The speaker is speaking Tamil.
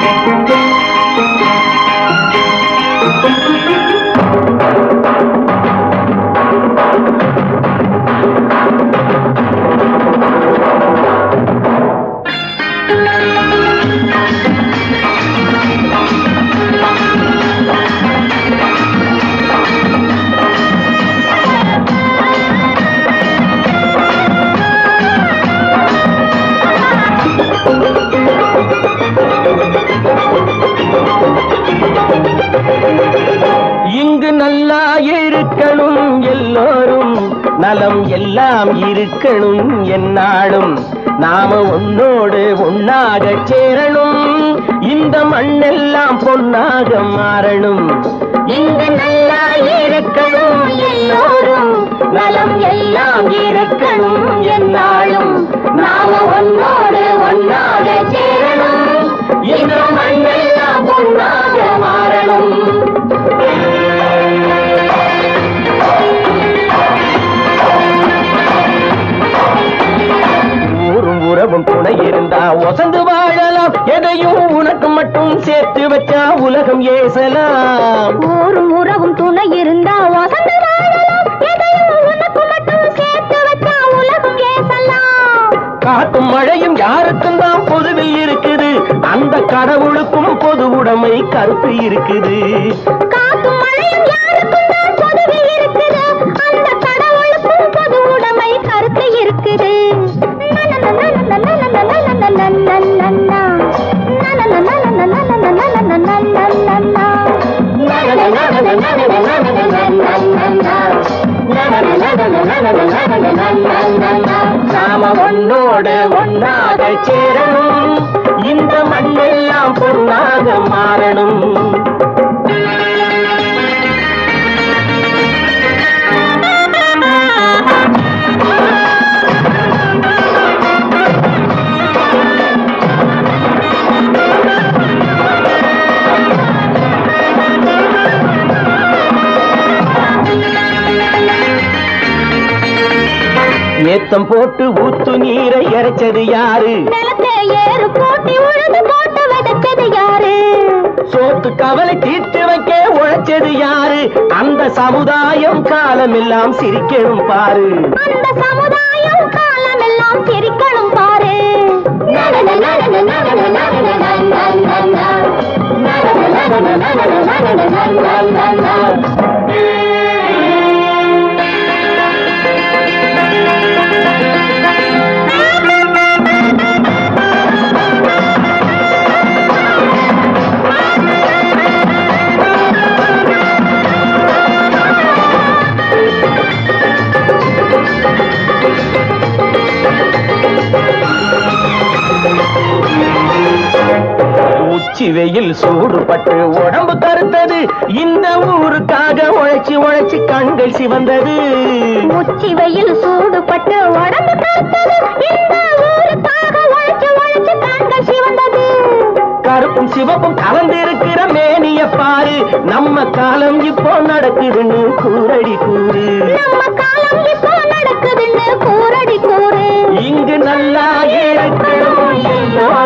இங்கு நல்லா இருக்கணும் எல்லோரும் நலம் எல்லாம் இருக்கணும் என்னாலும் நாம உன்னோடு ஒன்னாக சேரணும் இந்த மண்ணெல்லாம் பொன்னாக மாறணும் இங்கு நல்லா இருக்கணும் எல்லோரும் நலம் எல்லாம் இருக்கணும் என்னாலும் நாம ஒன்னோடு ஒன்னாக சேரணும் இந்த மண்ணெல்லாம் பொன்னாக மாறணும் ஊரும் உறவும் துணை இருந்தா ஒசந்து வாழலாம் எதையும் உனக்கு மட்டும் சேர்த்து வச்சா உலகம் ஏசலாம் ஊரும் உறவும் துணை இருந்தா வசந்த வாழலாம் எதையும் உனக்கு மட்டும் சேர்த்து வச்சா உலகம் ஏசலாம் காத்தும் மழையும் யாருக்கும் தான் பொதுவில் இருக்குது அந்த கடவுளுக்கும் பொது உடைமை கருத்து இருக்குது காத்தும் மழையும் யாருக்கும் தான் பொதுவில் இருக்குது அந்த கடவுளுக்கும் பொது உடைமை கருத்து இருக்குது நாம ஒன்னோடு ஒன்னாக சேரணும் இந்த மண்ணெல்லாம் பொன்னாக மாறணும் ஏத்தம் போட்டு ஊத்து நீரை இறைச்சது யாரு நிலத்தை ஏறு போட்டி உழுது போட்டு விதைச்சது யாரு சோத்து கவலை தீர்த்து வைக்க உழைச்சது யாரு அந்த சமுதாயம் காலமெல்லாம் சிரிக்கணும் பாரு அந்த சமுதாயம் காலமெல்லாம் சிரிக்கணும் பாரு உச்சி வெயில் சூடுபட்டு உடம்பு கருத்தது இந்த ஊருக்காக உழைச்சு உழைச்சு கண்கள் சிவந்தது உச்சி வெயில் சூடுபட்டு உடம்பு கருத்தது இந்த ஊருக்காக உழைச்சு உழைச்சு கண்கள் சிவந்தது கருப்பும் சிவப்பும் கலந்திருக்கிற மேனிய பாரு நம்ம காலம் இப்போ நடக்குதுன்னு கூரடி கூறு நம்ம காலம் இப்போ நடக்குதுன்னு கூரடி கூறு இங்கு நல்லா இருக்கணும் எல்லோரும்